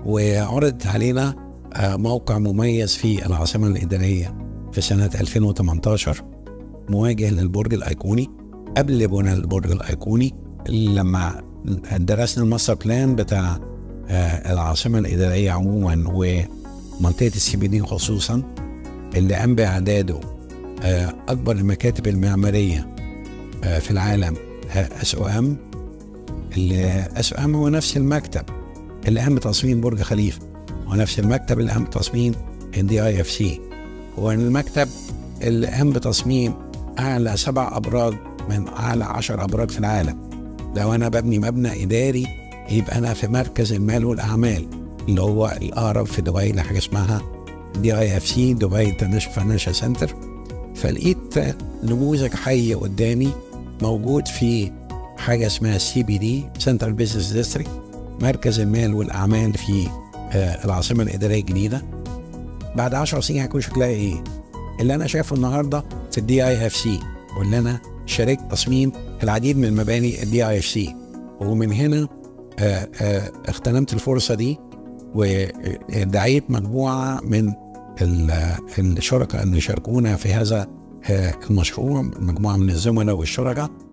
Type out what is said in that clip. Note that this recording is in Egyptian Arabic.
وعرضت علينا آه، موقع مميز في العاصمة الإدارية في سنة 2018 مواجه للبرج الأيقوني قبل بناء البرج الأيقوني لما درسنا الماستر بلان بتاع آه، العاصمة الإدارية عموما ومنطقة السي بي دي خصوصا اللي قام بإعداده آه، أكبر المكاتب المعمارية آه، في العالم اس او ام اس او ام هو نفس المكتب اللي قام بتصميم برج خليفة هو نفس المكتب اللي قام بتصميم الدي اي اف سي هو المكتب اللي قام بتصميم أعلى سبع أبراج من أعلى عشر أبراج في العالم لو أنا ببني مبنى إداري يبقى أنا في مركز المال والأعمال اللي هو الأقرب في دبي لحاجة اسمها دي اي اف سي دبي انترناشونال فاينانشال سنتر فلقيت نموذج حي قدامي موجود في حاجة اسمها سي بي دي سنترال بيزنس ديستريكت مركز المال والأعمال في آه، العاصمة الإدارية الجديدة بعد 10 سنين هيكون شكلها إيه؟ اللي أنا شايفه النهاردة في الدي اي اف سي واللي أنا شاركت تصميم العديد من مباني الدي اي اف سي ومن هنا آه، آه، اغتنمت الفرصة دي ودعيت مجموعة من ال- الشركاء اللي شاركونا في هذا آه، المشروع مجموعة من الزملاء والشركاء